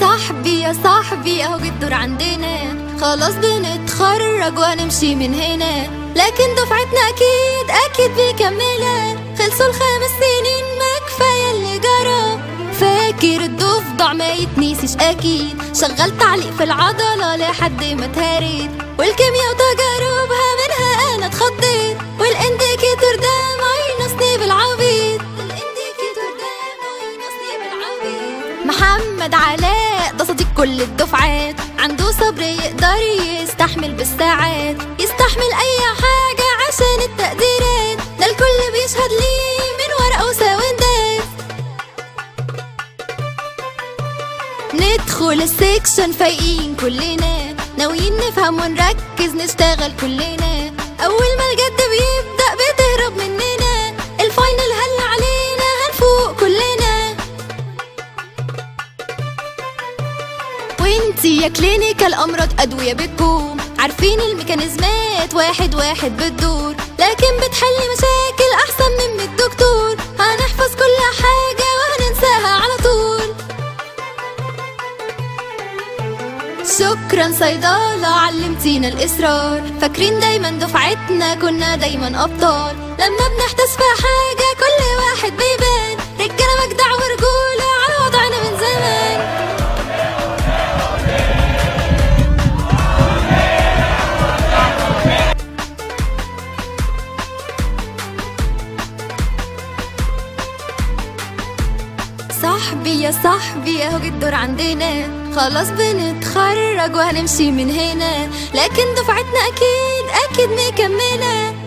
صاحبي يا صاحبي اهو الدور عندنا خلاص بنتخرج وهنمشي من هنا لكن دفعتنا اكيد اكيد بيكملها خلصوا الخمس سنين ما كفايه اللي جرى فاكر الضفدع ما يتنسيش اكيد شغال تعليق في العضله لحد ما اتهريت والكيمياء وتجاربها منها انا اتخضيت والانديكيتور ده ماينصني بالعبيط الانديكيتور ده ماينصني بالعبيط محمد علاء ده صديق كل الدفعات عنده صبر يقدر يستحمل بالساعات يستحمل اي حاجة عشان التقديرات ده الكل بيشهد ليه من ورقة وساوندات ندخل السكشن فايقين كلنا ناويين نفهم ونركز نشتغل كلنا اول ما الجد بيبدأ بتهرب مننا الفاينل هل علينا هنفوق كلنا وانتي يا كلينيكال امراض ادويه بتقوم عارفين الميكانيزمات واحد واحد بتدور لكن بتحلي مشاكل احسن من الدكتور هنحفظ كل حاجه وهننساها على طول شكرا صيدلة علمتينا الإصرار فاكرين دايما دفعتنا كنا دايما أبطال لما بنحتاس في حاجة كل واحد بيبان رجالة مجدع ورجولة على وضعنا من زمان صاحبي يا صاحبي اهو جه الدور عندنا خلاص بنتخرج وهنمشي من هنا لكن دفعتنا اكيد اكيد مكمله